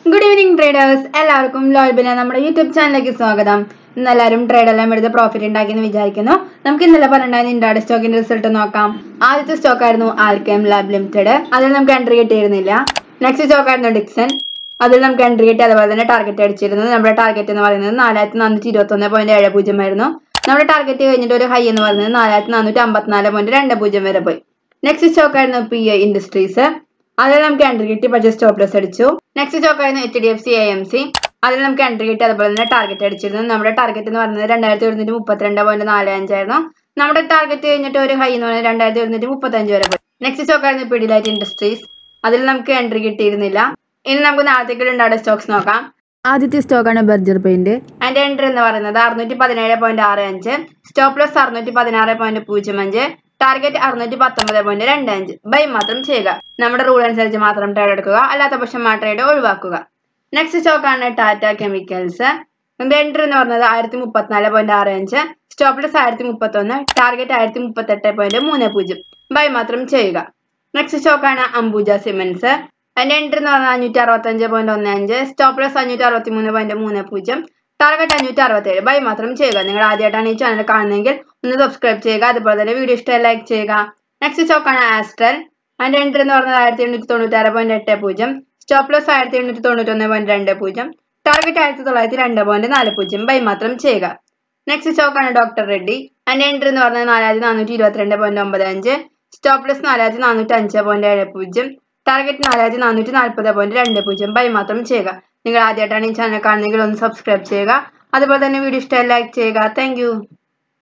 good evening traders എല്ലാവർക്കും ലോൽബിന നമ്മുടെ YouTube ചാനലിലേക്ക് സ്വാഗതം ഇന്ന് എല്ലാവരും ട്രേഡ് എല്ലാം എടുത്ത് പ്രോഫിറ്റ് ഉണ്ടാക്കിയെന്ന് വിചാരിക്കുന്നു നമുക്ക് ഇന്നലെ പറഞ്ഞിട്ടുണ്ടായിരുന്ന ഇൻഡാഡ് സ്റ്റോക്കിന്റെ റിസൾട്ട് നോക്കാം ആദ്യത്തെ സ്റ്റോക്ക് ആയിരുന്നു ആൽക്കെം ലാബ് ലിമിറ്റഡ് അതിൽ നമുക്ക് എൻട്രി കിട്ടിയിരുന്നില്ല നെക്സ്റ്റ് സ്റ്റോക്ക് ആയിരുന്നു ഡിക്സൺ അതിൽ നമുക്ക് എൻട്രി കിട്ടി അതുപോലെ തന്നെ ടാർഗറ്റ് അടിച്ചിരുന്നത് നമ്മുടെ ടാർഗറ്റ് എന്ന് പറയുന്നത് നാലായിരത്തി നാനൂറ്റി ഇരുപത്തി ഒന്ന് പോയിന്റ് ഏഴ് പൂജ്യം ആയിരുന്നു നമ്മുടെ ടാർഗറ്റ് കഴിഞ്ഞിട്ട് ഒരു ഹൈ എന്ന് പറയുന്നത് നാലായിരത്തി നാനൂറ്റി അമ്പത്തിനാല് പോയിന്റ് രണ്ട് പൂജ്യം വരെ പോയി നെക്സ്റ്റ് സ്റ്റോക്ക് ആയിരുന്നു പി ഐ ഇൻഡസ്ട്രീസ് അതിൽ നമുക്ക് എൻട്രി കിട്ടി പക്ഷേ സ്റ്റോപ്പ് ലോസ് അടിച്ചു നെക്സ്റ്റ് സ്റ്റോക്ക് ആയിരുന്നു H D F C A M C അതിൽ നമുക്ക് എൻട്രി കിട്ടി അതുപോലെ തന്നെ ടാർഗറ്റ് അടിച്ചിരുന്നു നമ്മുടെ ടാർഗറ്റ് എന്ന് പറയുന്നത് രണ്ടായിരത്തി ഒരുന്നൂറ്റി മുപ്പത്തിരണ്ട് പോയിന്റ് നാല് അഞ്ചായിരുന്നു നമ്മുടെ ടാർഗറ്റ് കഴിഞ്ഞിട്ട് ഒരു ഹൈ എന്ന് പറയുന്നത് രണ്ടായിരത്തി ഒരുന്നൂറ്റി മുപ്പത്തഞ്ച് വരെ പോയി നെക്സ്റ്റ് സ്റ്റോക്ക് ആയിരുന്നു പിഡിലൈറ്റ് ഇൻഡസ്ട്രീസ് അതിൽ നമുക്ക് എൻട്രി കിട്ടിയിരുന്നില്ല ഇനി നമുക്ക് നാളത്തേക്ക് ഉണ്ടായ സ്റ്റോക്സ് നോക്കാം ആദ്യത്തെ സ്റ്റോക്കാണ് ബർജർ പെയിന്റ് അതിന്റെ എൻട്രി എന്ന് പറയുന്നത് അറുന്നൂറ്റി പതിനേഴ് പോയിന്റ് ആറ് അഞ്ച് സ്റ്റോപ്പ് ലോസ് അറുന്നൂറ്റി പതിനാറ് പോയിന്റ് പൂജ്യം അഞ്ച് ടാർഗറ്റ് അറുന്നൂറ്റി പത്തൊമ്പത് പോയിന്റ് രണ്ട് അഞ്ച് ബൈ മാത്രം ചെയ്യുക നമ്മുടെ റൂൾ അനുസരിച്ച് മാത്രം ട്രേഡ് എടുക്കുക അല്ലാത്ത പക്ഷം ആ ട്രേഡ് ഒഴിവാക്കുക നെക്സ്റ്റ് സ്റ്റോക്കാണ് ടാറ്റ കെമിക്കൽസ് ഇതിന്റെ എൻട്രി എന്ന് പറയുന്നത് ആയിരത്തി മുപ്പത്തിനാല് പോയിന്റ് ആറ് അഞ്ച് സ്റ്റോപ്പ് ലോസ് ആയിരത്തി മുപ്പത്തി ഒന്ന് ടാർഗറ്റ് ആയിരത്തി മുപ്പത്തെട്ട് പോയിന്റ് മൂന്ന് പൂജ്യം ബൈ മാത്രം ചെയ്യുക നെക്സ്റ്റ് സ്റ്റോക്കാണ് അംബുജ സിമെന്റ്സ് അതിന്റെ എൻട്രി എന്ന് പറഞ്ഞാൽ അഞ്ഞൂറ്റി അറുപത്തി അഞ്ച് പോയിന്റ് ഒന്ന് അഞ്ച് സ്റ്റോപ്പ് ലോസ് അഞ്ഞൂറ്റി അറുപത്തി മൂന്ന് പോയിന്റ് മൂന്ന് പൂജ്യം ടാർഗറ്റ് അഞ്ഞൂറ്റി അറുപത്തി ഏഴ് ബൈ മാത്രം ചെയ്യുക നിങ്ങൾ ആദ്യമായിട്ടാണ് ഈ ചാനൽ കാണുന്നതെങ്കിൽ ഒന്ന് സബ്സ്ക്രൈബ് ചെയ്യുക അതുപോലെ തന്നെ വീഡിയോ ഇഷ്ടമായി ലൈക്ക് ചെയ്യുക നെക്സ്റ്റ് സ്റ്റോക്കാണ് ആസ്ട്രൽ അതിന്റെ എൻട്രി എന്ന് പറഞ്ഞത് ആയിരത്തി എണ്ണൂറ്റി തൊണ്ണൂറ്റി ആറ് പോയിന്റ് എട്ട് പൂജ്യം സ്റ്റോപ്പ് ലോസ് ആയിരത്തി എണ്ണൂറ്റി തൊണ്ണൂറ്റി ഒന്ന് പോയിന്റ് രണ്ട് പൂജ്യം ടാർഗറ്റ് ആയിരത്തി തൊള്ളായിരത്തി രണ്ട് പോയിന്റ് നാല് പൂജ്യം ബൈ മാത്രം ചെയ്യുക നെക്സ്റ്റ് സ്റ്റോക്കാണ് ഡോക്ടർ റെഡ്ഡി അതിന്റെ എൻട്രി എന്ന് പറഞ്ഞത് നാലായിരത്തി നാനൂറ്റി ഇരുപത്തിരണ്ട് പോയിന്റ് ഒമ്പത് അഞ്ച് സ്റ്റോപ്പ് ലോസ് നാലായിരത്തി നാനൂറ്റി അഞ്ച് പോയിന്റ് ഏഴ് പൂജ്യം ടാർഗറ്റ് നാലായിരത്തി നാനൂറ്റി നാൽപ്പത് പോയിന്റ് രണ്ട് പൂജ്യം ബൈ മാത്രം ചെയ്യുക നിങ്ങൾ ആദ്യമായിട്ടാണ് ഈ ചാനൽ കാണുന്നതെങ്കിൽ ഒന്ന് സബ്സ്ക്രൈബ് ചെയ്യുക അതുപോലെ തന്നെ വീഡിയോ ഇഷ്ടമായി ലൈക്ക് ചെയ്യുക താങ്ക്